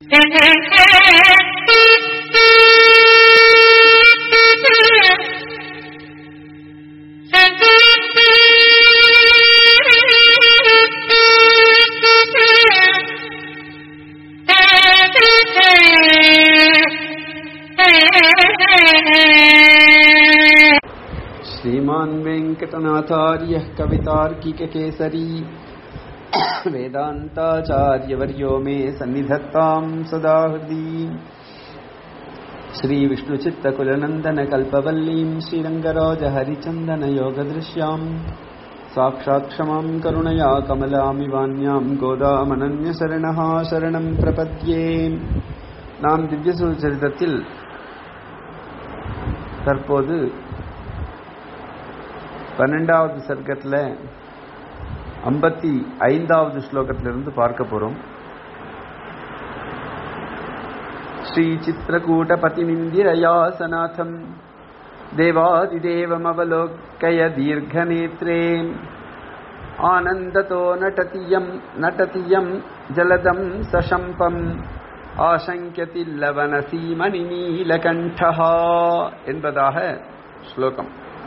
श्रीमान् वेङ्कटनाथार्यः कवितार्किककेसरी वेदान्ताचार्यवर्यो मे सन्निधत्ताम् सदा हृदि श्रीविष्णुचित्तकुलनन्दनकल्पवल्लीम् श्रीरङ्गराजहरिचन्दनयोगदृश्याम् साक्षात् क्षमाम् करुणया कमलामिवान्याम् गोदामनन्यशरणः शरणम् प्रपद्ये நாம் திவ்யசூச்சரிதத்தில் தற்போது பன்னெண்டாவது சர்க்கத்தில் ஐம்பத்தி ஐந்தாவது ஸ்லோகத்திலிருந்து பார்க்க போறோம் ஸ்ரீ சித்திரகூட்டபதிமிந்திரயாசநாதம் தேவாதிதேவமவலோக்கய தீர்घनेत्रे ஆனந்ததோ நட்டதியம் நட்டதியம் ஜலதம் சசம்பம் ஆசங்கியதில்லவனசீமணி நீலகண்டா என்பதாக ஸ்லோகம்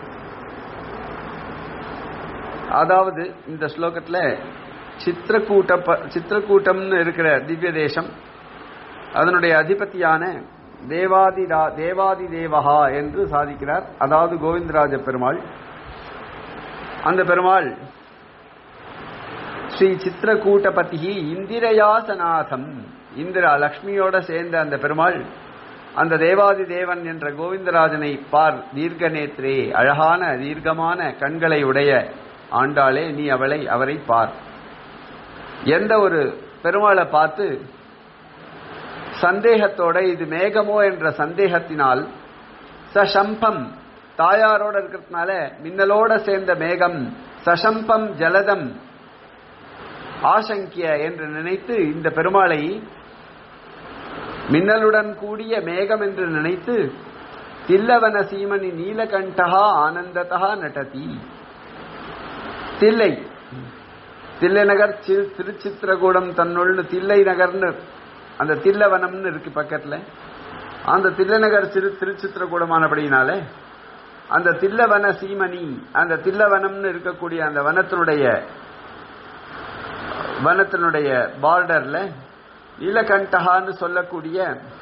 அதாவது இந்த ஸ்லோகத்தில் சித்திரக்கூட்ட சித்திரக்கூட்டம்னு இருக்கிற திவ்ய தேசம் அதனுடைய அதிபதியான தேவாதிரா தேவாதி தேவகா என்று சாதிக்கிறார் அதாவது கோவிந்தராஜ பெருமாள் அந்த பெருமாள் ஸ்ரீ சித்திரக்கூட்டபதி இந்திரயாசநாதம் இந்திரா லக்ஷ்மியோட சேர்ந்த அந்த பெருமாள் அந்த தேவாதி தேவன் என்ற கோவிந்தராஜனை பார் தீர்க்க நேத்ரே அழகான தீர்க்கமான கண்களை உடைய ஆண்டாளே நீ அவளை அவரை பார் எந்த ஒரு பெருமாளை பார்த்து சந்தேகத்தோட இது மேகமோ என்ற சந்தேகத்தினால் சசம்பம் தாயாரோட இருக்கிறதுனால மின்னலோட சேர்ந்த மேகம் சசம்பம் ஜலதம் ஆசங்கிய என்று நினைத்து இந்த பெருமாளை மின்னலுடன் கூடிய மேகம் என்று நினைத்து தில்லவன சீமணி நீலகண்டகா ஆனந்ததா நட்டதி தில்லை தில்லை நகர் திருச்சித்திரகூடம் தன்னுள் தில்லை நகர்னு அந்த தில்லவனம்னு இருக்கு பக்கத்துல அந்த தில்லநகர் சிறு திருச்சித்திரகூடமானபடினால அந்த தில்லவன சீமணி அந்த தில்லவனம்னு இருக்கக்கூடிய அந்த வனத்தினுடைய வனத்தினுடைய பார்டர்ல நீலகண்டகான்னு சொல்லக்கூடிய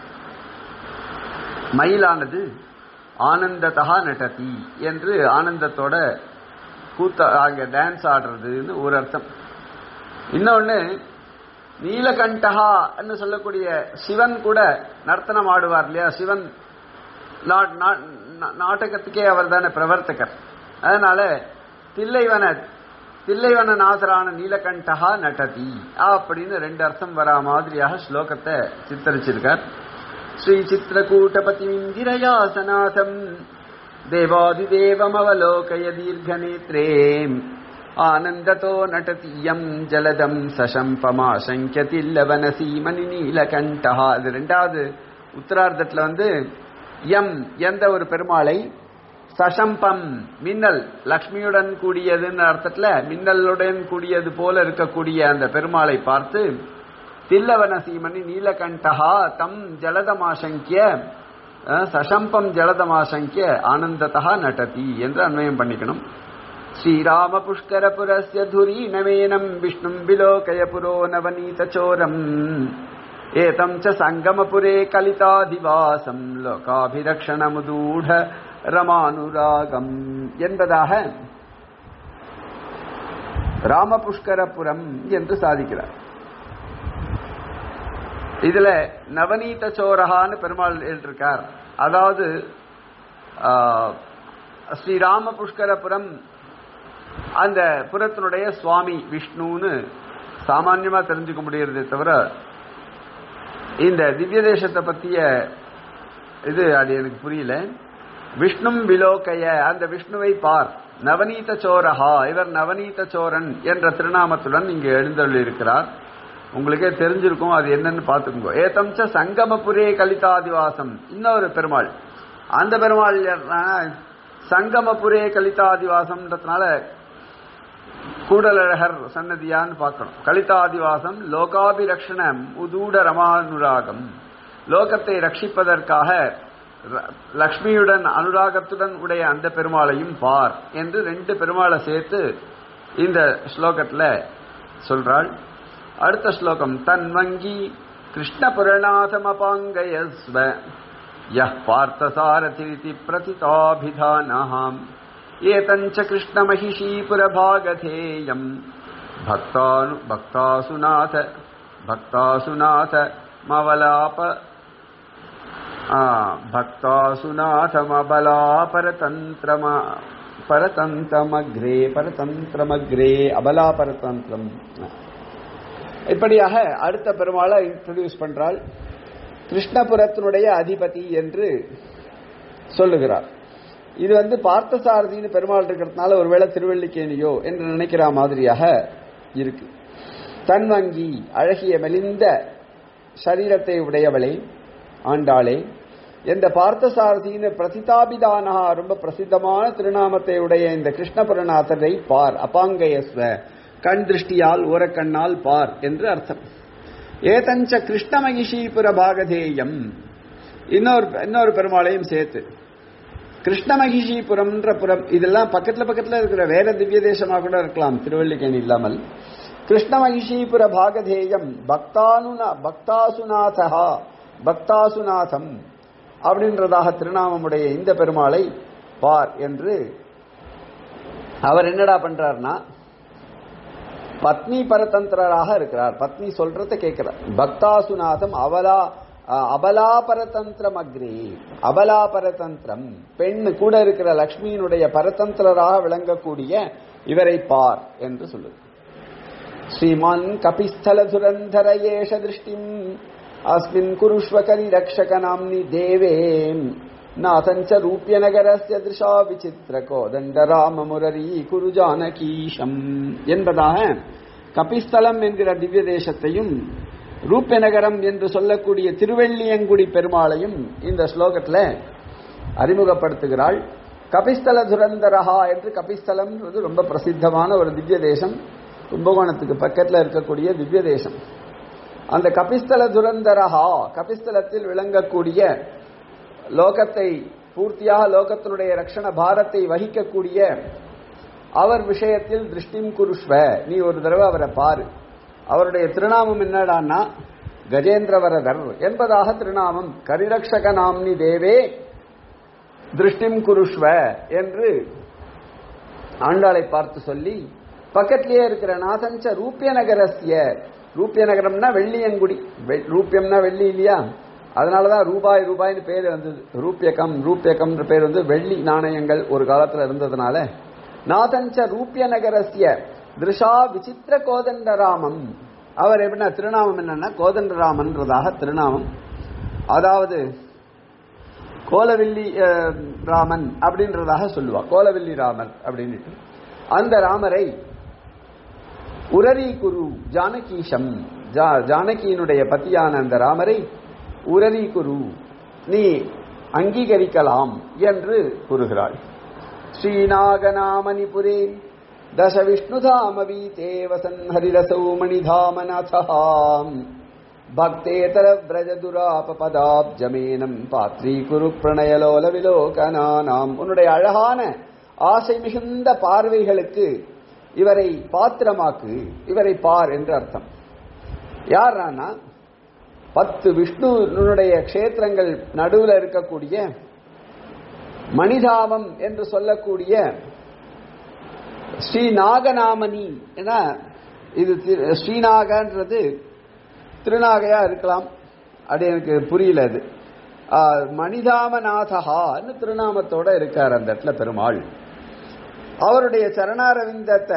மயிலானது ஆனந்ததா நட்டதி என்று ஆனந்தத்தோட கூத்த அங்க டான்ஸ் ஆடுறதுன்னு ஒரு அர்த்தம் இன்னொன்னு நீலகண்டகா சொல்லக்கூடிய சிவன் கூட நர்த்தனம் ஆடுவார் இல்லையா சிவன் நாடகத்துக்கே அவர் தானே பிரவர்த்தகர் அதனால தில்லைவன தில்லைவன நாதரான நீலகண்டகா நட்டதி அப்படின்னு ரெண்டு அர்த்தம் வரா மாதிரியாக ஸ்லோகத்தை சித்தரிச்சிருக்கார் ஸ்ரீ சித்திரகூட்டபதி இந்திரயாசநாதம் தேவாதிதேவமவலோகய தீர்घनेत्रे ஆனந்ததோ நட்டதியம் ஜலதம் சசம்பமாசங்கியதில்லவனசீமணி நீலகண்டா அது ரெண்டாவது உத்தரார்த்தத்துல வந்து எம் எந்த ஒரு பெருமாளை சசம்பம் மின்னல் லக்ஷ்மியுடன் கூடியதுன்னு அர்த்தத்துல மின்னலுடன் கூடியது போல இருக்கக்கூடிய அந்த பெருமாளை பார்த்து தில்லவன சீமணி நீலகண்டகா தம் ஜலதமாசங்கிய சசம்பம் ஜலதமாசங்கிய ஆனந்ததா நட்டதி என்று அன்வயம் பண்ணிக்கணும் ஸ்ரீராம புஷ்கரபுரஸ்ய துரீனமேனம் விஷ்ணும் விலோகய புரோ நவநீதச்சோரம் ஏதம் ச சங்கமபுரே கலிதாதிவாசம் லோகாபிரக்ஷணமுதூட ரமானுராகம் என்பதாக ராமபுஷ்கரபுரம் என்று சாதிக்கிறார் இதுல நவநீத சோரகான்னு பெருமாள் இருக்கார் அதாவது ஸ்ரீராம புஷ்கரபுரம் அந்த புறத்தினுடைய சுவாமி விஷ்ணுன்னு சாமான்யமா தெரிஞ்சுக்க முடியறதே தவிர இந்த திவ்ய தேசத்தை பத்திய இது அது எனக்கு புரியல விஷ்ணும் விலோகைய அந்த விஷ்ணுவை பார் நவநீத சோரஹா இவர் நவநீத சோரன் என்ற திருநாமத்துடன் இங்கு எழுந்தள்ளிருக்கிறார் உங்களுக்கே தெரிஞ்சிருக்கும் அது என்னன்னு பாத்துக்கோங்க ஏதம்ச சங்கமபுரே கலிதாதிவாசம் இன்னொரு பெருமாள் அந்த பெருமாள் யாருன்னா, சங்கமபுரே கலிதாதிவாசம்ன்றதுனால கூடலழகர் சன்னதியான்னு பார்க்கணும் கலிதாதிவாசம் லோகாபிரக்ஷணம் உதூட ரமானுராகம் லோகத்தை ரட்சிப்பதற்காக ர- லக்ஷ்மியுடன் அனுராகத்துடன் உடைய அந்த பெருமாளையும் பார் என்று ரெண்டு பெருமாளை சேர்த்து இந்த ஸ்லோகத்துல சொல்றாள் அடுத்த ஸ்லோகம் தன்வங்கி கிருஷ்ண புரணாதமபாங்கயஸ்வ யः பார்த்தசாரதிரிதி பிரதிதாபிதானஹாம் ஏதஞ்ச கிருஷ்ணமகிஷீபுரபாகதேயம் பக்தானு பக்தாசுநாத பக்தாசுநாத மவலாப ஆ, பக்தாசுநாதமபலா பரதந்திரம பரதந்திரமக்ரே பரதந்திரமக்ரே அபலா பரதந்திரம் இப்படியாக அடுத்த பெருமாளை இன்ட்ரடியூஸ் பண்றாள் கிருஷ்ணபுரத்தினுடைய அதிபதி என்று சொல்லுகிறார் இது வந்து பார்த்தசாரதின்னு பெருமாள் இருக்கிறதுனால ஒருவேளை திருவள்ளிக்கேணியோ என்று நினைக்கிற மாதிரியாக இருக்கு தன்வங்கி அழகிய மெலிந்த சரீரத்தை உடையவளே ஆண்டாளே என்ற பார்த்தசாரதியின் பிரதிதாபிதானகா ரொம்ப பிரசித்தமான திருநாமத்தை உடைய இந்த கிருஷ்ணபுரநாதரை பார் அபாங்கயஸ்வ கண் திருஷ்டியால் ஓரக்கண்ணால் பார் என்று அர்த்தம் ஏதஞ்ச கிருஷ்ணமகிஷீபுர பாகதேயம் இன்னொரு இன்னொரு பெருமாளையும் சேர்த்து கிருஷ்ணமகிஷிபுரம்ன்ற புறம் இதெல்லாம் பக்கத்துல பக்கத்துல இருக்கிற வேற திவ்ய தேசமா கூட இருக்கலாம் திருவள்ளிக்கேணி இல்லாமல் கிருஷ்ணமகிஷிபுர பாகதேயம் பக்தானுனா பக்தாசுநாதா பக்தாசுநாதம் அப்படின்றதாக திருநாமமுடைய இந்த பெருமாளை பார் என்று அவர் என்னடா பண்றார்னா பத்னி பரதந்திரராக இருக்கிறார் பத்னி சொல்றத கேட்கிறார் பக்தாசுநாதம் அவலா அஹ், அபலா பரதந்திரம் அக்ரே அபலா பரதந்திரம் பெண் கூட இருக்கிற லக்ஷ்மியினுடைய பரதந்திரராக விளங்கக்கூடிய இவரை பார் என்று சொல்லுது ஸ்ரீமான் கபிஸ்தல துரந்தர ஏஷ திருஷ்டிம் அஸ்மின் குருஷ்வ கரி ரக்ஷக நாம்னி தேவே நாதஞ்ச ரூபியநகரஸ்ய திருஷா விசித்திர கோதண்ட ராம முரரி குரு ஜானகீஷம் என்பதாக கபிஸ்தலம் என்கிற திவ்ய தேசத்தையும் ரூபியநகரம் என்று சொல்லக்கூடிய திருவெள்ளியங்குடி பெருமாளையும் இந்த ஸ்லோகத்துல அறிமுகப்படுத்துகிறாள் கபிஸ்தல துரந்தரஹா என்று கபிஸ்தலம் ரொம்ப பிரசித்தமான ஒரு திவ்ய தேசம் கும்பகோணத்துக்கு பக்கத்துல இருக்கக்கூடிய திவ்ய தேசம் அந்த கபிஸ்தல துரந்தரஹா கபிஸ்தலத்தில் விளங்கக்கூடிய லோகத்தை பூர்த்தியாக லோகத்தினுடைய ரக்ஷண பாரத்தை வகிக்கக்கூடிய அவர் விஷயத்தில் திருஷ்டிம் குருஷ்வ நீ ஒரு தடவை அவரை பாரு அவருடைய திருநாமம் என்னடான்னா கஜேந்திரவரதர் என்பதாக திருநாமம் கரிரக்ஷக நாம்னி தேவே திருஷ்டிம் குருஷ்வ என்று ஆண்டாளை பார்த்து சொல்லி பக்கத்திலேயே இருக்கிற நாதஞ்ச ரூபிய நகரஸ்ய ரூபிய நகரம்னா வெள்ளியங்குடி வெ- ரூபியம்னா வெள்ளி இல்லையா அதனாலதான் ரூபாய் ரூபாய்னு பேர் வந்தது ரூபியகம் ரூபியகம்ன்ற பேர் வந்து வெள்ளி நாணயங்கள் ஒரு காலத்துல இருந்ததுனால நாதஞ்ச ரூபிய நகரஸ்ய திருஷா விசித்திர கோதண்டராமம் அவர் எப்படின்னா திருநாமம் என்னன்னா கோதண்டராமன்றதாக திருநாமம் அதாவது கோலவில்லி அஹ், ராமன் அப்படின்றதாக சொல்லுவா கோலவில்லி ராமன் அப்படின்னுட்டு அந்த ராமரை உரரி குரு ஜானகீஷம் ஜா- ஜானகியினுடைய பத்தியான அந்த ராமரை உரரி குரு நீ அங்கீகரிக்கலாம் என்று கூறுகிறாள் ஸ்ரீநாகநாமணிபுரே தச விஷ்ணுதாமவீதே வசன் ஹரிரசௌ மணிதாமநாதாம் பக்தேதர விரஜதுராபபதாப்ஜமேனம் பாத்ரீகுரு பிரணயலோல விலோகனானாம் உன்னுடைய அழகான ஆசை மிகுந்த பார்வைகளுக்கு இவரை பாத்திரமாக்கு இவரை பார் என்று அர்த்தம் யாரானா பத்து விஷ்ணுனுடைய க்ஷேத்திரங்கள் நடுவில் இருக்கக்கூடிய மணிதாமம் என்று சொல்லக்கூடிய ஸ்ரீ நாகநாமணி ஏன்னா இது தி- ஸ்ரீநாகன்றது திருநாகையா இருக்கலாம் அது எனக்கு புரியல அது ஆ, மணிதாமநாதகான்னு திருநாமத்தோட இருக்கார் அந்த இடத்துல பெருமாள் அவருடைய சரணாரவிந்தத்தை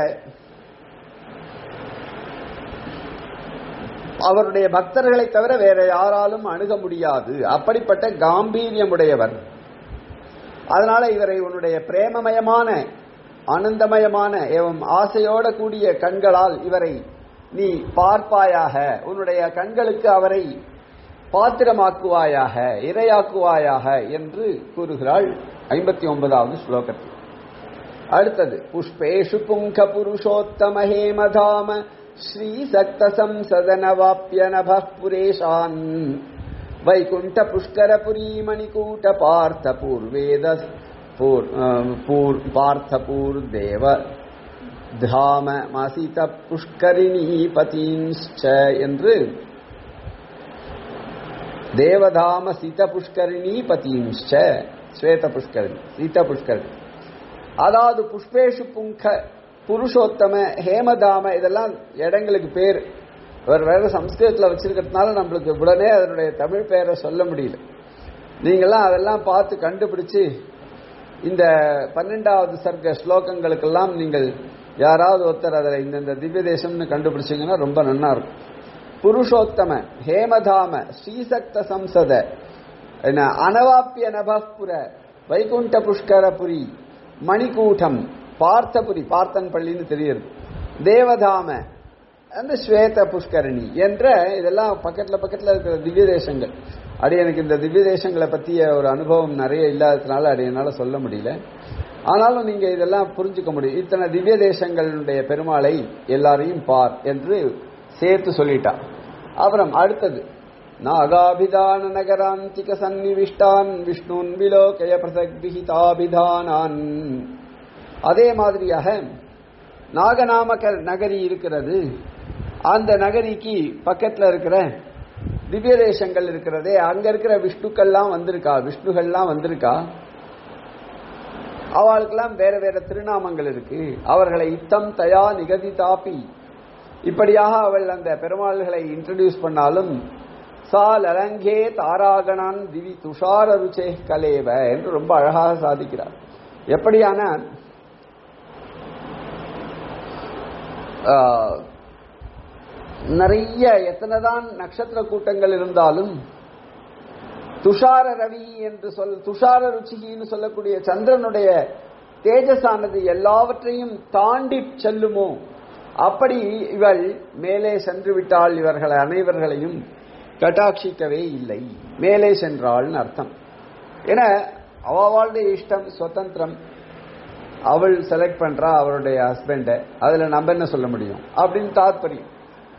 அவருடைய பக்தர்களை தவிர வேற யாராலும் அணுக முடியாது அப்படிப்பட்ட காம்பீரியமுடையவர் அதனால இவரை உன்னுடைய பிரேமமயமான ஆனந்தமயமான ஏவம் ஆசையோட கூடிய கண்களால் இவரை நீ பார்ப்பாயாக உன்னுடைய கண்களுக்கு அவரை பாத்திரமாக்குவாயாக இரையாக்குவாயாக என்று கூறுகிறாள் ஐம்பத்தி ஒன்பதாவது ஸ்லோகத்தில் அடுத்தது புஷ்பேஷு புங்க புருஷோத்தம ஹேமதாம ஸ்ரீ சக்த சம்சதனவாப்பிய நப புரேஷான் வைகுண்ட புஷ்கரபுரி மணிகூட்ட பார்த்த பூர்வேத பூர் பூர் பார்த்த பூர் தேவ தாம மசித புஷ்கரிணி பதீன்ச்ச என்று தேவதாம சீத புஷ்கரிணி பதீன்ச்ச ஸ்வேத புஷ்கரிணி சீத புஷ்கரிணி அதாவது புஷ்பேஷு புங்க புருஷோத்தம ஹேமதாம இதெல்லாம் இடங்களுக்கு பேர் அவர் வேற சம்ஸ்கிருதத்தில் வச்சிருக்கிறதுனால நம்மளுக்கு உடனே அதனுடைய தமிழ் பெயரை சொல்ல முடியல நீங்களாம் அதெல்லாம் பார்த்து கண்டுபிடிச்சு இந்த பன்னெண்டாவது சர்க்க ஸ்லோகங்களுக்கெல்லாம் நீங்கள் யாராவது ஒருத்தர் அதில் இந்தந்த திவ்ய தேசம்னு கண்டுபிடிச்சிங்கன்னா ரொம்ப நன்னா இருக்கும் புருஷோத்தம ஹேமதாம ஸ்ரீசக்த சம்சத என்ன அனவாப்பிய நபப்புர வைகுண்ட புஷ்கரபுரி மணிக்கூட்டம் பார்த்தபுரி பார்த்தன் பள்ளின்னு தெரியுது தேவதாம அந்த ஸ்வேத புஷ்கரணி என்ற இதெல்லாம் பக்கத்துல பக்கத்துல இருக்கிற திவ்ய தேசங்கள் அடி எனக்கு இந்த திவ்ய தேசங்களை பத்திய ஒரு அனுபவம் நிறைய இல்லாததுனால அடி என்னால சொல்ல முடியல ஆனாலும் நீங்க இதெல்லாம் புரிஞ்சுக்க முடியும் இத்தனை திவ்ய தேசங்களுடைய பெருமாளை எல்லாரையும் பார் என்று சேர்த்து சொல்லிட்டா அப்புறம் அடுத்தது நாகாபிதான நகராந்திக சந்நிவிஷ்டான் விஷ்ணுன் விலோகய பிரசக் விஹிதாபிதானான் அதே மாதிரியாக நாகநாமக நகரி இருக்கிறது அந்த நகரிக்கு பக்கத்துல இருக்கிற திவ்ய தேசங்கள் இருக்கிறதே அங்க இருக்கிற விஷ்ணுக்கள்லாம் வந்திருக்கா விஷ்ணுகள்லாம் வந்திருக்கா அவளுக்கெல்லாம் வேற வேற திருநாமங்கள் இருக்கு அவர்களை இத்தம் தயா நிகதி தாப்பி இப்படியாக அவள் அந்த பெருமாள்களை இன்ட்ரடியூஸ் பண்ணாலும் சா லலங்கே தாராகணான் திவி துஷார ருச்சே கலேவ என்று ரொம்ப அழகாக சாதிக்கிறார் எப்படியான நிறைய எத்தனைதான் நட்சத்திர கூட்டங்கள் இருந்தாலும் துஷார ரவி என்று சொல் துஷார ருச்சிகின்னு சொல்லக்கூடிய சந்திரனுடைய தேஜஸானது எல்லாவற்றையும் தாண்டி செல்லுமோ அப்படி இவள் மேலே சென்று விட்டால் இவர்கள் அனைவர்களையும் கட்டாட்சிக்கவே இல்லை மேலே சென்றாள்னு அர்த்தம் ஏன்னா அவளுடைய இஷ்டம் சுதந்திரம் அவள் செலக்ட் பண்றா அவருடைய ஹஸ்பண்ட அதுல நம்ம என்ன சொல்ல முடியும் அப்படின்னு தாத்பரியம்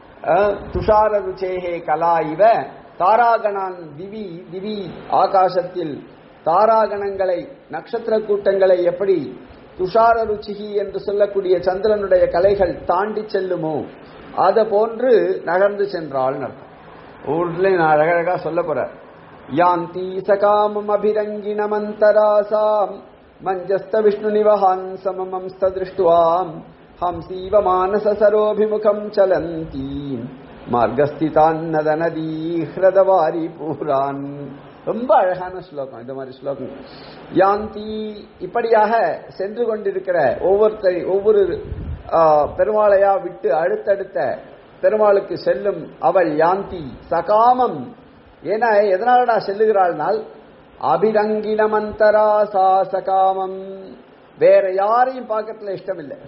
துஷார ருச்சேகே கலா இவ தாராகணான் திவி திவி ஆகாசத்தில் தாராகணங்களை நட்சத்திர கூட்டங்களை எப்படி துஷார ருச்சிகி என்று சொல்லக்கூடிய சந்திரனுடைய கலைகள் தாண்டி செல்லுமோ அதை போன்று நகர்ந்து சென்றாள் அர்த்தம் ஊர்ல நான் அழகழகா சொல்ல போற யாந்தி சகாமம் அபிரங்கிணமந்தராசாம் மஞ்சஸ்த விஷ்ணு நிவஹான் சமமம் திருஷ்டுவாம் ஹம்சீவ மானச சரோபிமுகம் சலந்தி மார்கஸ்திதான் நத நதி ஹிரதவாரி பூரான் ரொம்ப அழகான ஸ்லோகம் இந்த மாதிரி ஸ்லோகம் யாந்தி இப்படியாக சென்று கொண்டிருக்கிற ஒவ்வொருத்தரை ஒவ்வொரு பெருமாளையா விட்டு அடுத்தடுத்த பெருமாளுக்கு செல்லும் அவள் யாந்தி சகாமம் ஏன்னா எதனாலடா செல்லுகிறாள்னால் அபிரங்கினமந்தரா சா சகாமம் வேற யாரையும் பார்க்கறதுல இஷ்டம் இல்லை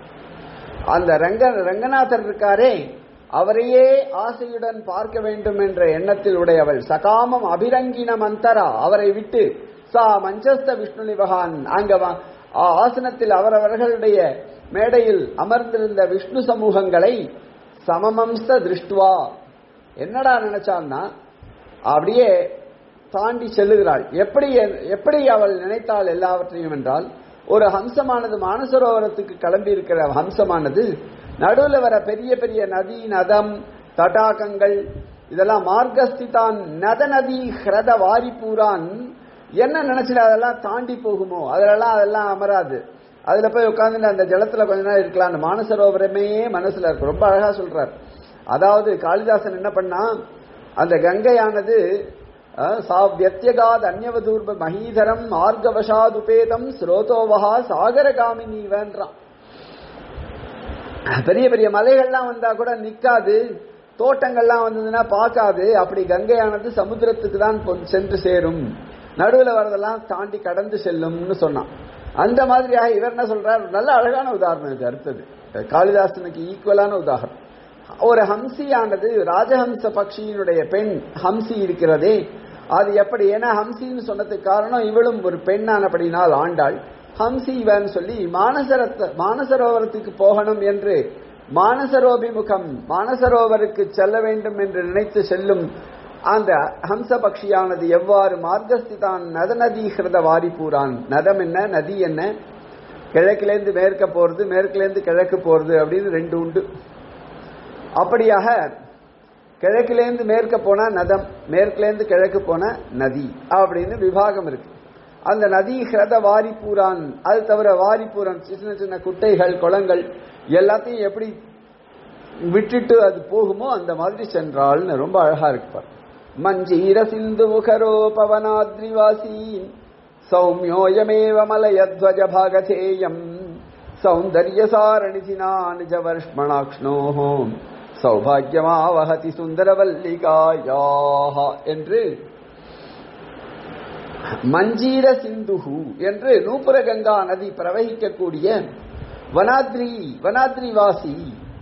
அந்த ரங்க ரங்கநாதர் இருக்காரே அவரையே ஆசையுடன் பார்க்க வேண்டும் என்ற எண்ணத்தில் உடையவள் சகாமம் அபிரங்கின மந்தரா அவரை விட்டு சா மஞ்சஸ்த விஷ்ணு நிவகான் அங்க ஆசனத்தில் அவரவர்களுடைய மேடையில் அமர்ந்திருந்த விஷ்ணு சமூகங்களை சமமம்ச திருஷ்டுவா என்னடா நினைச்சான்னா அப்படியே தாண்டி செல்லுகிறாள் எப்படி எப்படி அவள் நினைத்தாள் எல்லாவற்றையும் என்றால் ஒரு ஹம்சமானது மானசரோவரத்துக்கு கிளம்பி இருக்கிற ஹம்சமானது நடுவில் வர பெரிய பெரிய நதி நதம் தடாகங்கள் இதெல்லாம் மார்கஸ்திதான் நத நதி ஹிரத வாரிப்பூரான் என்ன நினைச்சிட அதெல்லாம் தாண்டி போகுமோ அதெல்லாம் அதெல்லாம் அமராது அதுல போய் உட்காந்து அந்த ஜலத்துல கொஞ்ச நேரம் இருக்கலாம் அந்த மானசரோவரமே மனசுல இருக்கு ரொம்ப அழகா சொல்றார் அதாவது காளிதாசன் என்ன பண்ணா அந்த கங்கையானது சாவியத்தியகாத் அந்நவதூர்ப மகீதரம் மார்கவசாதுபேதம் ஸ்ரோதோவஹா சாகரகாமினிவன்றான் பெரிய பெரிய மலைகள்லாம் வந்தா கூட நிக்காது தோட்டங்கள்லாம் வந்ததுன்னா பார்க்காது அப்படி கங்கையானது சமுத்திரத்துக்கு தான் சென்று சேரும் நடுவில் வரதெல்லாம் தாண்டி கடந்து செல்லும்னு சொன்னான் அந்த மாதிரியாக இவர் என்ன சொல்றார் நல்ல அழகான உதாரணம் இது அடுத்தது காளிதாசனுக்கு ஈக்குவலான உதாரணம் ஒரு ஹம்சியானது ராஜஹம்ச பக்ஷியினுடைய பெண் ஹம்சி இருக்கிறதே அது எப்படி ஏன்னா ஹம்சின்னு சொன்னதுக்கு காரணம் இவளும் ஒரு பெண்ணானபடினால் ஆண்டாள் ஹம்சீவன் சொல்லி மானசரத்த மானசரோவரத்துக்கு போகணும் என்று மானசரோபிமுகம் மானசரோவருக்கு செல்ல வேண்டும் என்று நினைத்து செல்லும் அந்த ஹம்ச பக்ஷியானது எவ்வாறு மார்க்கஸ்திதான் நத நதி ஹிருத வாரிபூரான் நதம் என்ன நதி என்ன கிழக்கிலேருந்து மேற்க போறது மேற்கிலேருந்து கிழக்கு போறது அப்படின்னு ரெண்டு உண்டு அப்படியாக கிழக்கிலேருந்து மேற்க போனா நதம் மேற்கிலேருந்து கிழக்கு போனா நதி அப்படின்னு விபாகம் இருக்கு அந்த நதி ஹிரத வாரிபூரான் அது தவிர வாரிபூரன் சின்ன சின்ன குட்டைகள் குளங்கள் எல்லாத்தையும் எப்படி விட்டுட்டு அது போகுமோ அந்த மாதிரி சென்றாள்னு ரொம்ப அழகா இருக்கு மஞ்சீர சிந்து முகரோ பவனாத்ரிவாசி சௌமியோயமேவ மலயத்வஜ பாகதேயம் சௌந்தர்யசாரணிதினா நிஜவர்ஷ்மணாக்ஷ்ணோ சௌபாகியமாவகதி சுந்தரவல்லிகாயாக என்று மஞ்சீர சிந்துஹு என்று நூபுர கங்கா நதி பிரவகிக்கக்கூடிய வனாத்ரி வனாத்ரிவாசி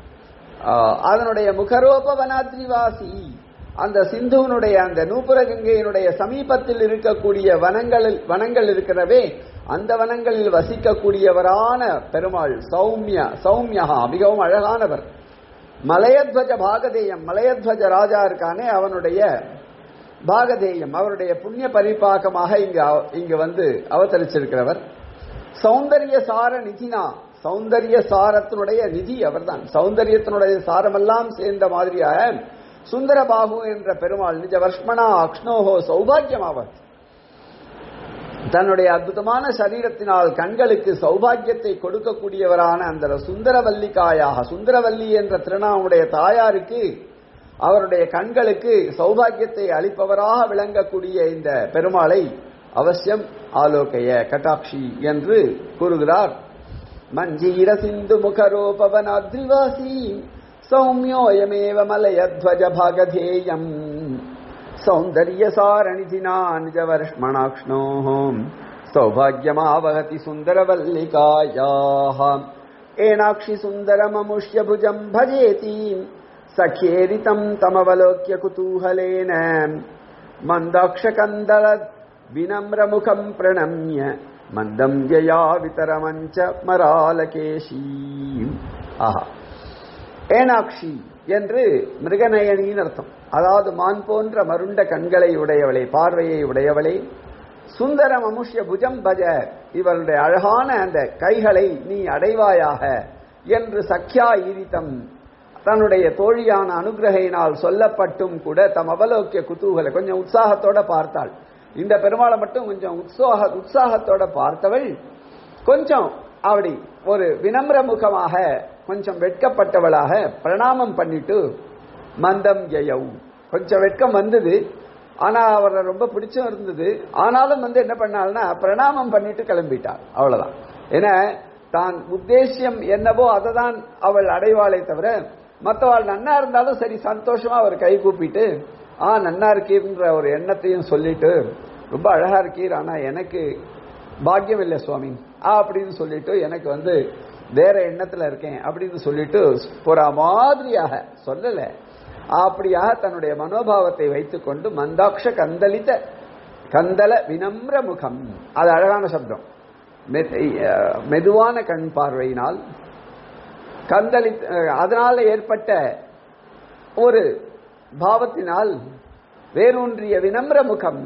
அதனுடைய முகரோப வனாத்ரிவாசி அந்த சிந்துவனுடைய அந்த நூபுர கங்கையினுடைய சமீபத்தில் இருக்கக்கூடிய வனங்களில் வனங்கள் இருக்கிறவே அந்த வனங்களில் வசிக்கக்கூடியவரான பெருமாள் சௌமிய சௌமியா மிகவும் அழகானவர் மலையத்வஜ பாகதேயம் மலையத்வஜ ராஜா இருக்கானே அவனுடைய பாகதேயம் அவருடைய புண்ணிய பரிபாகமாக இங்கு இங்கு வந்து அவதரிச்சிருக்கிறவர் சௌந்தரிய சார நிதினா சௌந்தரிய சாரத்தினுடைய நிதி அவர்தான் சௌந்தரியத்தினுடைய சாரமெல்லாம் சேர்ந்த மாதிரியாக சுந்தரபாகு என்ற பெருமாள் நிஜ வர்ஷ்மணா அக்ஷ்ணோஹோ சௌபாகியமாவர் தன்னுடைய அற்புதமான சரீரத்தினால் கண்களுக்கு சௌபாகியத்தை கொடுக்கக்கூடியவரான அந்த சுந்தரவல்லிக்காயாக சுந்தரவல்லி என்ற திருநாவுடைய தாயாருக்கு அவருடைய கண்களுக்கு சௌபாகியத்தை அளிப்பவராக விளங்கக்கூடிய இந்த பெருமாளை அவசியம் ஆலோக்கைய கட்டாட்சி என்று கூறுகிறார் மஞ்சீர சிந்து முகரோபவனாத்ரிவாசி சௌமியோயமேவ மலயத்வஜ பாகதேயம் சௌந்தர்ய சாரணிதினா நிஜவர்ஷ்மணாக்ஷ்ணோ சௌபாகியமாவகதி சுந்தரவல்லிகாயாக ஏனாक्षि சுந்தரமமுஷ்ய புஜம் பஜேதீம் सख्येरितम् तमवलोक्य कुतूहलेन मन्दाक्षकन्दल विनम्रमुखम् प्रणम्य मन्दम् यया वितरमञ्च मरालकेशी ஆஹா ஏனாக்ஷி என்று மிருகநயனின்னு அர்த்தம் அதாவது மான் போன்ற மருண்ட கண்களை உடையவளே பார்வையை உடையவளே சுந்தரம் அமுஷ்ய புஜம் பஜ இவருடைய அழகான அந்த கைகளை நீ அடைவாயாக என்று சக்யா ஈரித்தம் தன்னுடைய தோழியான அனுகிரகையினால் சொல்லப்பட்டும் கூட தம் அவலோக்கிய குதூகலை கொஞ்சம் உற்சாகத்தோட பார்த்தாள் இந்த பெருமாளை மட்டும் கொஞ்சம் உற்சாக உற்சாகத்தோட பார்த்தவள் கொஞ்சம் அப்படி ஒரு வினம்ர முகமாக கொஞ்சம் வெட்கப்பட்டவளாக பிரணாமம் பண்ணிட்டு மந்தம் ஜெயவு கொஞ்சம் வெட்கம் வந்தது ஆனா அவரை ரொம்ப பிடிச்சும் இருந்தது ஆனாலும் வந்து என்ன பண்ணாள்னா பிரணாமம் பண்ணிட்டு கிளம்பிட்டாள் அவ்வளவுதான் ஏன்னா தான் உத்தேசியம் என்னவோ அதை தான் அவள் அடைவாளே தவிர மற்றவாள் நன்னா இருந்தாலும் சரி சந்தோஷமா அவர் கை கூப்பிட்டு ஆ நன்னா இருக்கீர்ன்ற ஒரு எண்ணத்தையும் சொல்லிட்டு ரொம்ப அழகா இருக்கீர் ஆனா எனக்கு பாக்கியம் இல்லை சுவாமி ஆ அப்படின்னு சொல்லிட்டு எனக்கு வந்து வேற எண்ணத்துல இருக்கேன் அப்படின்னு சொல்லிட்டு ஒரு மாதிரியாக சொல்லல அப்படியாக தன்னுடைய மனோபாவத்தை வைத்துக்கொண்டு மந்தாக்ஷ கந்தலித்த கந்தல வினம்ர முகம் அது அழகான சப்தம் மெதுவான கண் பார்வையினால் கந்தளி அதனால ஏற்பட்ட ஒரு பாவத்தினால் வேரூன்றிய வினம்ர முகம்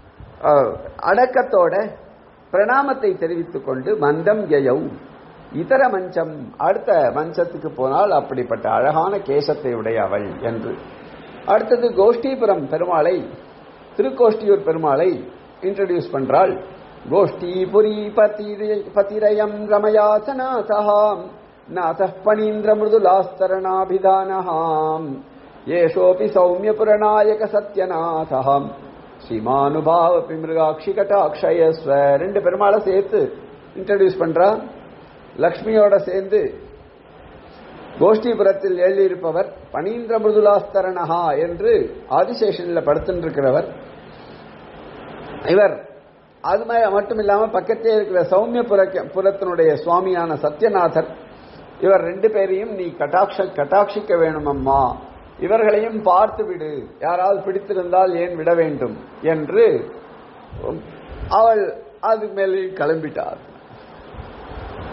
அடக்கத்தோட பிரணாமத்தை தெரிவித்துக் கொண்டு மந்தம் எயவு இதர மஞ்சம் அடுத்த மஞ்சத்துக்கு போனால் அப்படிப்பட்ட அழகான கேசத்தை உடைய அவள் என்று அடுத்தது கோஷ்டிபுரம் பெருமாளை திருக்கோஷ்டியூர் பெருமாளை இன்ட்ரடியூஸ் பண்றாள் கோஷ்டீபுரி பதிரயம் ரமயாசநாதஹாம் நாதः பணீந்திரமிருதுலாஸ்தரணாபிதானஹாம் ஏஷோபி சௌமியபுரநாயக சத்யநாதஹாம் ஸ்ரீமானுபாவபி மிருகாட்சி கட்டாட்சயஸ்வ ரெண்டு பெருமாளை சேர்த்து இன்ட்ரடியூஸ் பண்றா லக்ஷ்மியோட சேர்ந்து கோஷ்டிபுரத்தில் எழுதியிருப்பவர் பனீந்திர மிருதுலாஸ்தரணஹா என்று ஆதிசேஷனில் படுத்துருக்கிறவர் இவர் அது மட்டும் இல்லாம பக்கத்தே இருக்கிற சௌமிய புரத்தினுடைய சுவாமியான சத்யநாதர் இவர் ரெண்டு பேரையும் நீ கட்டாட்ச கட்டாட்சிக்க வேணும் அம்மா இவர்களையும் பார்த்து விடு யாராவது பிடித்திருந்தால் ஏன் விட வேண்டும் என்று அவள் அது மேலே கிளம்பிட்டார்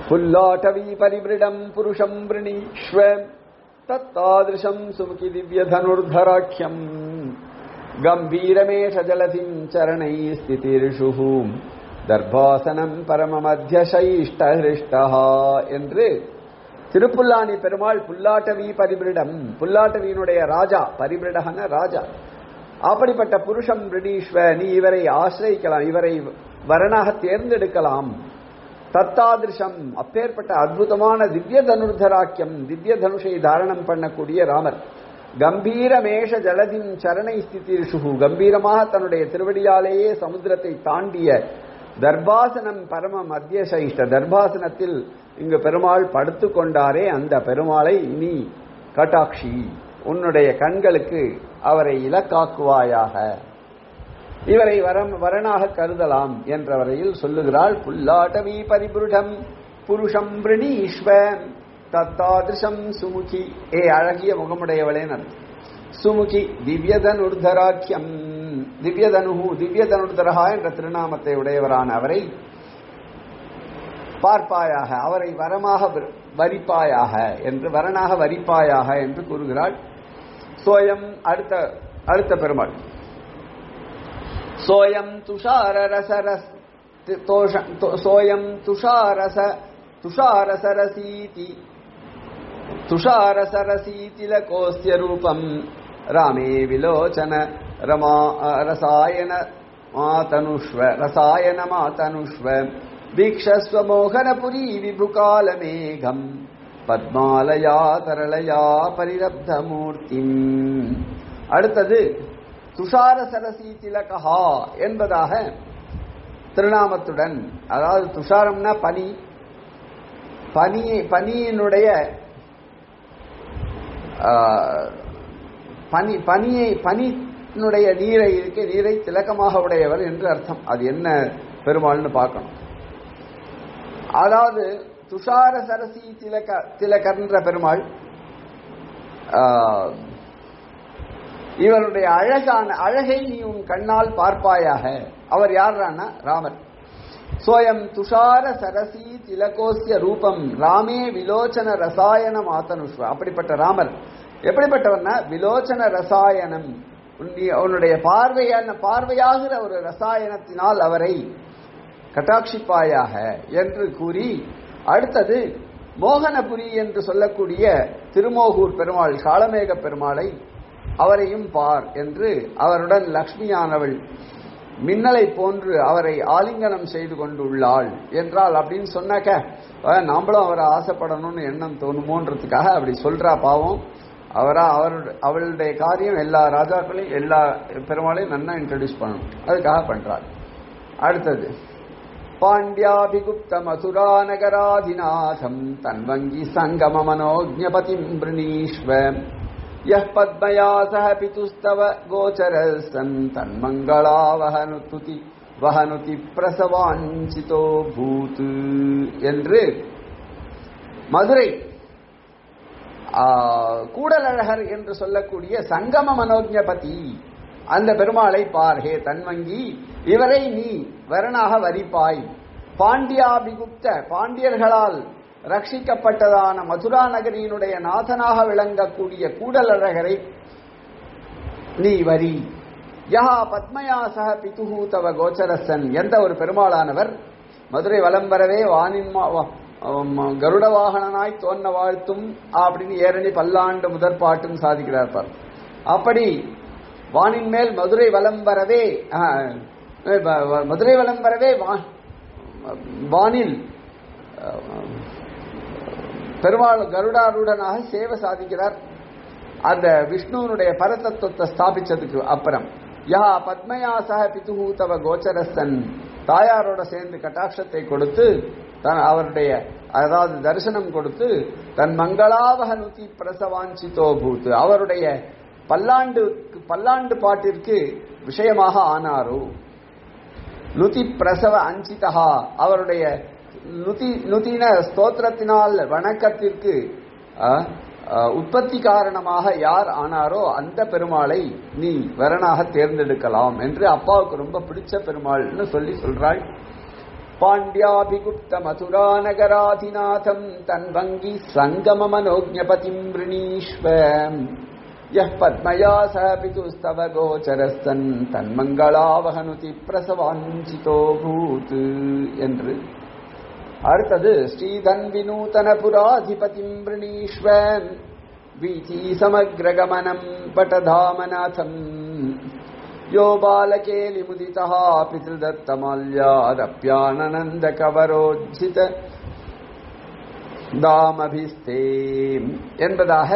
புல்லாட்டவி பரிபிருடம் புருஷம் விரணீஸ்வ தத்தாதிருஷம் சுமுகி திவ்ய தனுர்தராக்கியம் கம்பீரமேஷ ஜலதிம் சரணை ஸ்திதிர்ஷு தர்பாசனம் பரமமத்தியசைஷ்டஹிருஷ்டா என்று திருப்புல்லானி பெருமாள் புல்லாட்டவி பரிபிரிடம் புல்லாட்டவியினுடைய ராஜா பரிபிரிடகன ராஜா அப்படிப்பட்ட புருஷம் பிரிடீஸ்வ நீ இவரை ஆசிரியிக்கலாம் இவரை வரனாக தேர்ந்தெடுக்கலாம் தத்தாதிருஷம் அப்பேற்பட்ட அற்புதமான திவ்ய தனுர்தராக்கியம் திவ்ய தனுஷை தாரணம் பண்ணக்கூடிய ராமர் கம்பீரமேஷ ஜலதின் சரணை ஸ்திதிர்ஷு கம்பீரமாக தன்னுடைய திருவடியாலேயே சமுத்திரத்தை தாண்டிய தர்பாசனம் பரம மத்திய சைஷ்ட தர்பாசனத்தில் இங்கு பெருமாள் படுத்து கொண்டாரே அந்த பெருமாளை நீ கட்டாட்சி உன்னுடைய கண்களுக்கு அவரை இலக்காக்குவாயாக இவரை வரம் வரனாக கருதலாம் என்ற வரையில் சொல்லுகிறாள் புல்லாட்டவி பரிபுருடம் புருஷம் பிரணீஸ்வ தத்தாதிருஷம் சுமுகி ஏ அழகிய முகமுடையவளே நன் சுமுகி திவ்யதனுர்தராக்கியம் திவ்யதனு திவ்யதனுர்தரஹா என்ற திருநாமத்தை உடையவரான அவரை பார்ப்பாயாக அவரை வரமாக வரிப்பாயாக என்று வரனாக வரிப்பாயாக என்று கூறுகிறாள் சோயம் அடுத்த அடுத்த பெருமாள் சோயம் துஷாரரசரஸ் சோயம் துஷாரச துஷாரசரசீதி துஷாரசரசீதிலகோஸ்ய ரூபம் ராமே விலோச்சன ரமா ரசாயன மாதனுஷ்வ ரசாயன மாதனுஷ்வ வீக்ஷஸ்வ மோகனபுரி விபுகாலமேகம் பத்மாலயா தரளயா பரிரப்த மூர்த்திம் அடுத்தது துஷார சரசி திலகஹா என்பதாக திருநாமத்துடன் அதாவது துஷாரம்னா பனி பனி பனியினுடைய பனி பனியை பனியினுடைய நீரை இருக்க நீரை திலக்கமாக உடையவர் என்று அர்த்தம் அது என்ன பெருமாள்னு பார்க்கணும் அதாவது துஷார சரசி திலக திலகர்ன்ற பெருமாள் இவருடைய அழகான அழகை நீ உன் கண்ணால் பார்ப்பாயாக அவர் யார்ரானா ராமர் சோயம் துஷார சரசி திலகோசிய ரூபம் ராமே விலோச்சன ரசாயன மாத்தனுஷ்வ அப்படிப்பட்ட ராமர் எப்படிப்பட்டவர்னா விலோச்சன ரசாயனம் உன்னுடைய பார்வையான பார்வையாகிற ஒரு ரசாயனத்தினால் அவரை கட்டாட்சிப்பாயாக என்று கூறி அடுத்தது மோகனபுரி என்று சொல்லக்கூடிய திருமோகூர் பெருமாள் காளமேக பெருமாளை அவரையும் பார் என்று அவருடன் லக்ஷ்மியானவள் மின்னலை போன்று அவரை ஆலிங்கனம் செய்து கொண்டுள்ளாள் என்றால் அப்படின்னு சொன்னாக்க நாமளும் அவரை ஆசைப்படணும்னு எண்ணம் தோணுமோன்றதுக்காக அப்படி சொல்றா பாவம் அவரா அவர் அவளுடைய காரியம் எல்லா ராஜாக்களையும் எல்லா பெருமாளையும் நன்னா இன்ட்ரடியூஸ் பண்ணணும் அதுக்காக பண்றாள் அடுத்தது பாண்டியாபிகுப்த மதுரா நகராதிநாதம் தன்வங்கி சங்கம மனோஜபதிம் பிரணீஸ்வ यः पद्मया सह पितुस्तव गोचरसन् तन्मङ्गला वहनुति வஹனுதி பிரசவாஞ்சிதோ பூத் என்று மதுரை கூடலழகர் என்று சொல்லக்கூடிய சங்கம மனோஜபதி அந்த பெருமாளை பார் ஹே தன்வங்கி இவரை நீ வரனாக வரிப்பாய் பாண்டியாபிகுப்த பாண்டியர்களால் ரட்சிக்கப்பட்டதான மதுரா நகரியினுடைய நாதனாக விளங்கக்கூடிய கூடலழகரை நீ வரி யா பத்மயா சக பிதுஹு தவ கோச்சரசன் எந்த ஒரு பெருமாளானவர் மதுரை வலம் வரவே வானின் கருட வாகனனாய் தோன்ன வாழ்த்தும் அப்படின்னு ஏரணி பல்லாண்டு முதற்பாட்டும் சாதிக்கிறார் பார் அப்படி வானின் மேல் மதுரை வலம் வரவே மதுரை வலம் வரவே வானில் பெருமாள் கருடாருடனாக சேவை சாதிக்கிறார் அந்த விஷ்ணுவனுடைய பரதத்துவத்தை ஸ்தாபிச்சதுக்கு அப்புறம் யா பத்மயா சக பிதுஹூ தவ கோச்சரசன் தாயாரோட சேர்ந்து கட்டாட்சத்தை கொடுத்து தன் அவருடைய அதாவது தரிசனம் கொடுத்து தன் மங்களாவக நுதி பிரசவாஞ்சிதோ பூத் அவருடைய பல்லாண்டு பல்லாண்டு பாட்டிற்கு விஷயமாக ஆனாரோ நுதி பிரசவ அஞ்சிதா அவருடைய நுதி நுதின ஸ்தோத்திரத்தினால் வணக்கத்திற்கு உற்பத்தி காரணமாக யார் ஆனாரோ அந்த பெருமாளை நீ வரனாக தேர்ந்தெடுக்கலாம் என்று அப்பாவுக்கு ரொம்ப பிடிச்ச பெருமாள்னு சொல்லி சொல்றாள் பாண்டியாபிகுப்த மதுரா நகராதிநாதம் தன்வங்கி சங்கம மனோஜபதிம் ரிணீஸ்வ யः பத்மயா ச பிதுஸ்தவ கோச்சரஸ்தன் தன்மங்களாவகனுதி பிரசவாஞ்சிதோ பூத் என்று அடுத்தது ஸ்ரீதன் வினூதன புராதிபதிம் ரிணீஸ்வ வீச்சி சமக்ரகமனம் பட்டதாமநாதம் யோ பாலகேலிமுதிதः பிதृदत्तमाल्यादप्याननन्द கவரோஜித தாமபிஸ்தே என்பதாக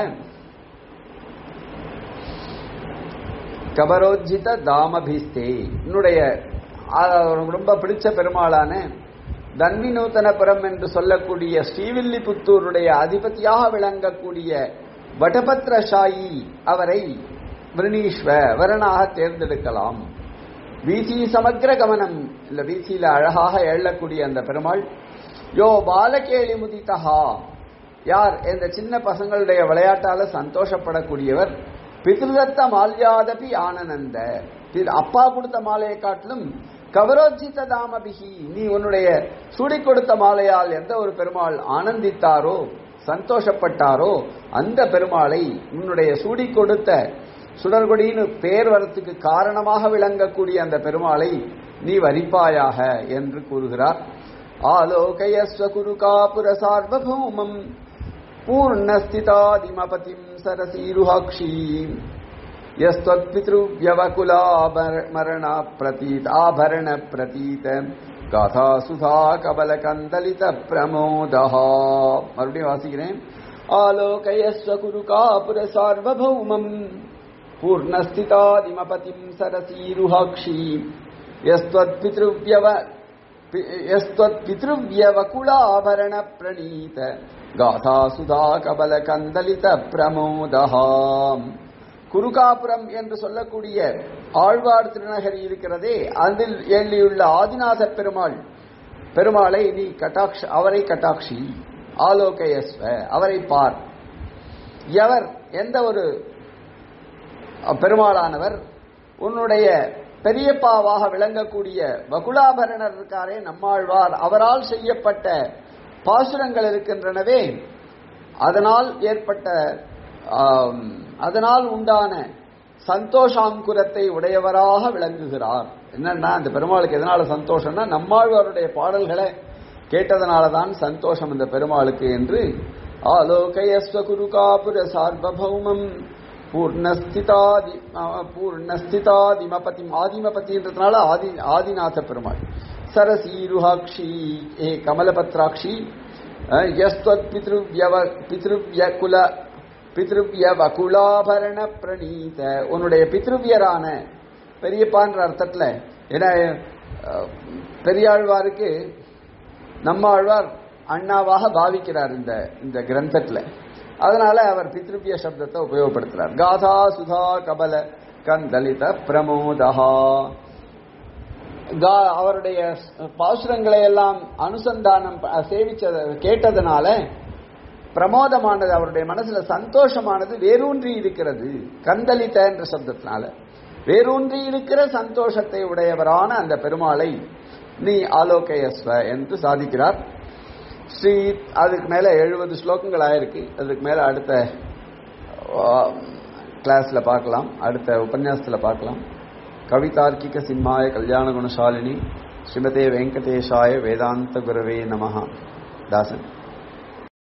கபரோஜித தாமபிஸ்தே என்னுடைய அவருக்கு ரொம்ப பிடிச்ச பெருமாளான தன்விநூத்தனபுரம் என்று சொல்லக்கூடிய ஸ்ரீவில்லிபுத்தூருடைய அதிபதியாக விளங்கக்கூடிய வடபத்ரஷாயி அவரை விரணீஸ்வ வரனாக தேர்ந்தெடுக்கலாம் வீசி சமக்கிர கவனம் இல்ல வீசியில அழகாக எழக்கூடிய அந்த பெருமாள் யோ பாலகேளி முதிதஹா யார் இந்த சின்ன பசங்களுடைய விளையாட்டால சந்தோஷப்படக்கூடியவர் பிதிருதத்த மால்யாதபி ஆனனந்த இது அப்பா கொடுத்த மாலையை காட்டிலும் கவரோஜித தாமபிகி நீ உன்னுடைய சூடி கொடுத்த மாலையால் எந்த ஒரு பெருமாள் ஆனந்தித்தாரோ சந்தோஷப்பட்டாரோ அந்த பெருமாளை உன்னுடைய சூடி கொடுத்த சுடர்கொடின்னு பேர் வரத்துக்கு காரணமாக விளங்கக்கூடிய அந்த பெருமாளை நீ வரிப்பாயாக என்று கூறுகிறார் ஆலோகயஸ்வ குருகாபுர சார்வபௌமம் பூர்ணஸ்திதாதிமபதிம் சரசீருஹாட்சி यस्त्वत्पितृव्यवकुलाभरण प्रतीत आभरण प्रतीत गाथा सुधा कबल कन्दलित प्रमोदः மறுபடியும் வாசிக்கிறேன் ஆலோகயஸ்வ குருகாபுர சார்வபௌமம் பூர்ணஸ்திதாதிமபதிம் சரசீருஹாட்சி यस्त्वत्पितृव्यव यस्त्वत्पितृव्यवकुलाभरण प्रणीत गाथा सुधा कबल कन्दलित प्रमोदः குருகாபுரம் என்று சொல்லக்கூடிய ஆழ்வார் திருநகரி இருக்கிறதே அதில் எழுதியுள்ள ஆதிநாத பெருமாள் பெருமாளை நீ கட்டாட்சி அவரை கட்டாட்சி ஆலோகயஸ்வ அவரை பார் எவர் எந்த ஒரு பெருமாளானவர் உன்னுடைய பெரியப்பாவாக விளங்கக்கூடிய வகுலாபரணர் இருக்காரே நம்மாழ்வார் அவரால் செய்யப்பட்ட பாசுரங்கள் இருக்கின்றனவே அதனால் ஏற்பட்ட அதனால் உண்டான சந்தோஷாங்குரத்தை உடையவராக விளங்குகிறார் என்னன்னா அந்த பெருமாளுக்கு எதனால சந்தோஷம்னா நம்மாழ்வாருடைய பாடல்களை கேட்டதனாலதான் சந்தோஷம் இந்த பெருமாளுக்கு என்று ஆலோகயஸ்வ குருகாபுர சார்வபௌமம் பூர்ணஸ்திதாதி பூர்ணஸ்திதாதிமபதி ஆதிமபதின்றதுனால ஆதி ஆதிநாத பெருமாள் சரசீருஹாட்சி ஏ கமலபத்ராட்சி யஸ்வத் பித்ருவ்யவ பித்ருவ்யகுல பித்ருவ்ய வகுலாபரண பிரணீத உன்னுடைய பித்ருவியரான பெரியப்பான்ற அர்த்தத்துல ஏன்னா பெரியாழ்வாருக்கு நம்ம ஆழ்வார் அண்ணாவாக பாவிக்கிறார் இந்த இந்த கிரந்தத்துல அதனால அவர் பித்ருவிய சப்தத்தை உபயோகப்படுத்துறார் காதா சுதா கபல கந்தலித பிரமோதஹா அவருடைய பாசுரங்களை எல்லாம் அனுசந்தானம் சேவிச்ச கேட்டதனால பிரமோதமானது அவருடைய மனசுல சந்தோஷமானது வேரூன்றி இருக்கிறது கந்தளித்த என்ற சப்தத்தினால வேரூன்றி இருக்கிற சந்தோஷத்தை உடையவரான அந்த பெருமாளை நீ ஆலோகயஸ்வ என்று சாதிக்கிறார் ஸ்ரீ அதுக்கு மேல எழுபது ஸ்லோகங்கள் ஆயிருக்கு அதுக்கு மேல அடுத்த கிளாஸ்ல பார்க்கலாம் அடுத்த உபன்யாசத்துல பார்க்கலாம் கவிதார்க்கிக சிம்மாய கல்யாண குணசாலினி ஸ்ரீமதே வெங்கடேஷாய வேதாந்த குரவே நமஹா தாசன்